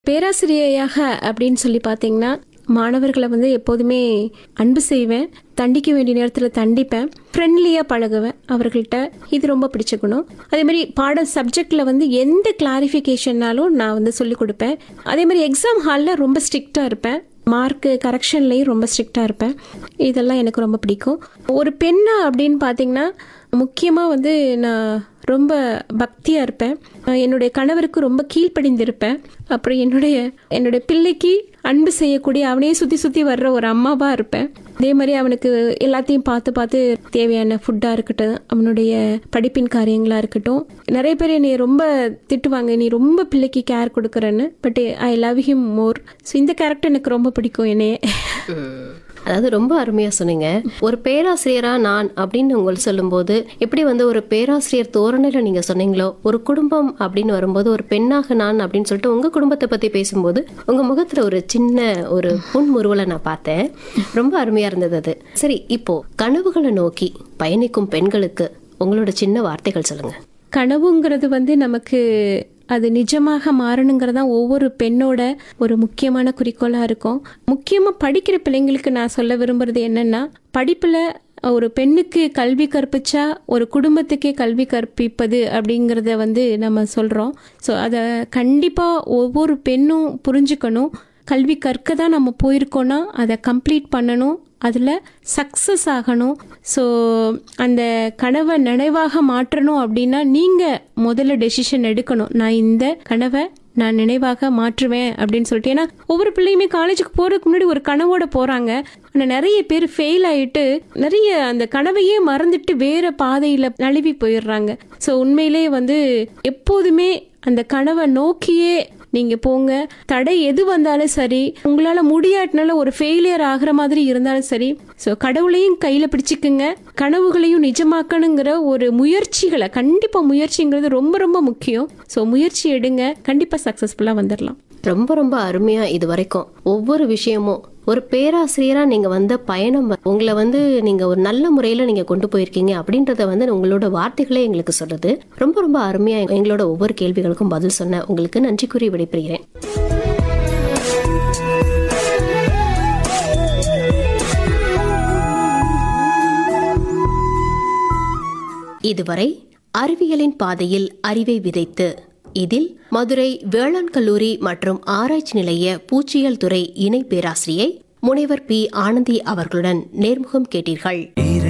பேராசிரியையாக அப்படின்னு சொல்லி பார்த்தீங்கன்னா மாணவர்களை வந்து எப்போதுமே அன்பு செய்வேன் தண்டிக்க வேண்டிய நேரத்தில் தண்டிப்பேன் ஃப்ரெண்ட்லியாக பழகுவேன் அவர்கள்ட்ட இது ரொம்ப பிடிச்ச குணம் அதே மாதிரி பாட சப்ஜெக்டில் வந்து எந்த கிளாரிஃபிகேஷன்னாலும் நான் வந்து சொல்லிக் கொடுப்பேன் அதே மாதிரி எக்ஸாம் ஹாலில் ரொம்ப ஸ்ட்ரிக்டாக இருப்பேன் மார்க்கு கரெக்ஷன்லேயும் ரொம்ப ஸ்ட்ரிக்டாக இருப்பேன் இதெல்லாம் எனக்கு ரொம்ப பிடிக்கும் ஒரு பெண்ணா அப்படின்னு பார்த்தீங்கன்னா முக்கியமாக வந்து நான் ரொம்ப பக்தியாக இருப்பேன் என்னுடைய கணவருக்கு ரொம்ப கீழ்ப்படிந்திருப்பேன் அப்புறம் என்னுடைய என்னுடைய பிள்ளைக்கு அன்பு செய்யக்கூடிய அவனையே சுற்றி சுற்றி வர்ற ஒரு அம்மாவாக இருப்பேன் அதே மாதிரி அவனுக்கு எல்லாத்தையும் பார்த்து பார்த்து தேவையான ஃபுட்டாக இருக்கட்டும் அவனுடைய படிப்பின் காரியங்களாக இருக்கட்டும் நிறைய பேர் என்னை ரொம்ப திட்டுவாங்க நீ ரொம்ப பிள்ளைக்கு கேர் கொடுக்குறேன்னு but I love him more so இந்த கேரக்டர் எனக்கு ரொம்ப பிடிக்கும் என்னையே அதாவது ரொம்ப அருமையா சொன்னீங்க ஒரு பேராசிரியரா நான் அப்படின்னு உங்களுக்கு சொல்லும்போது எப்படி வந்து ஒரு பேராசிரியர் தோரணையில நீங்க சொன்னீங்களோ ஒரு குடும்பம் அப்படின்னு வரும்போது ஒரு பெண்ணாக நான் அப்படின்னு சொல்லிட்டு உங்க குடும்பத்தை பத்தி பேசும்போது உங்க முகத்துல ஒரு சின்ன ஒரு புன்முறுவலை நான் பார்த்தேன் ரொம்ப அருமையா இருந்தது அது சரி இப்போ கனவுகளை நோக்கி பயணிக்கும் பெண்களுக்கு உங்களோட சின்ன வார்த்தைகள் சொல்லுங்க கனவுங்கிறது வந்து நமக்கு அது நிஜமாக மாறணுங்கிறது தான் ஒவ்வொரு பெண்ணோட ஒரு முக்கியமான குறிக்கோளாக இருக்கும் முக்கியமாக படிக்கிற பிள்ளைங்களுக்கு நான் சொல்ல விரும்புறது என்னென்னா படிப்பில் ஒரு பெண்ணுக்கு கல்வி கற்பிச்சா ஒரு குடும்பத்துக்கே கல்வி கற்பிப்பது அப்படிங்கிறத வந்து நம்ம சொல்கிறோம் ஸோ அதை கண்டிப்பாக ஒவ்வொரு பெண்ணும் புரிஞ்சுக்கணும் கல்வி கற்க தான் நம்ம போயிருக்கோன்னா அதை கம்ப்ளீட் பண்ணணும் அதில் சக்ஸஸ் ஆகணும் ஸோ அந்த கனவை நினைவாக மாற்றணும் அப்படின்னா நீங்கள் முதல்ல டெசிஷன் எடுக்கணும் நான் இந்த கனவை நான் நினைவாக மாற்றுவேன் அப்படின்னு சொல்லிட்டு ஏன்னா ஒவ்வொரு பிள்ளையுமே காலேஜுக்கு போகிறதுக்கு முன்னாடி ஒரு கனவோட போகிறாங்க ஆனால் நிறைய பேர் ஃபெயில் ஆகிட்டு நிறைய அந்த கனவையே மறந்துட்டு வேற பாதையில் நழுவி போயிடுறாங்க ஸோ உண்மையிலே வந்து எப்போதுமே அந்த கனவை நோக்கியே நீங்க போங்க தடை எது வந்தாலும் சரி உங்களால முடியாட்டினால ஒரு ஃபெயிலியர் ஆகிற மாதிரி இருந்தாலும் சரி ஸோ கடவுளையும் கையில பிடிச்சிக்குங்க கனவுகளையும் நிஜமாக்கணுங்கிற ஒரு முயற்சிகளை கண்டிப்பா முயற்சிங்கிறது ரொம்ப ரொம்ப முக்கியம் ஸோ முயற்சி எடுங்க கண்டிப்பா சக்சஸ்ஃபுல்லா வந்துடலாம் ரொம்ப ரொம்ப அருமையா இது வரைக்கும் ஒவ்வொரு விஷயமும் ஒரு பேராசிரியரா நீங்க வந்த பயணம் வ- உங்களை வந்து நீங்க ஒரு நல்ல முறையில நீங்க கொண்டு போயிருக்கீங்க அப்படின்றத வந்து உங்களோட வார்த்தைகளே எங்களுக்கு சொல்லுது ரொம்ப ரொம்ப அருமையா எங்களோட ஒவ்வொரு கேள்விகளுக்கும் பதில் சொன்ன உங்களுக்கு நன்றி கூறி விடைபெறுகிறேன் இதுவரை அறிவியலின் பாதையில் அறிவை விதைத்து இதில் மதுரை வேளாண் கல்லூரி மற்றும் ஆராய்ச்சி நிலைய பூச்சியல் துறை இணை பேராசிரியை முனைவர் பி ஆனந்தி அவர்களுடன் நேர்முகம் கேட்டீர்கள்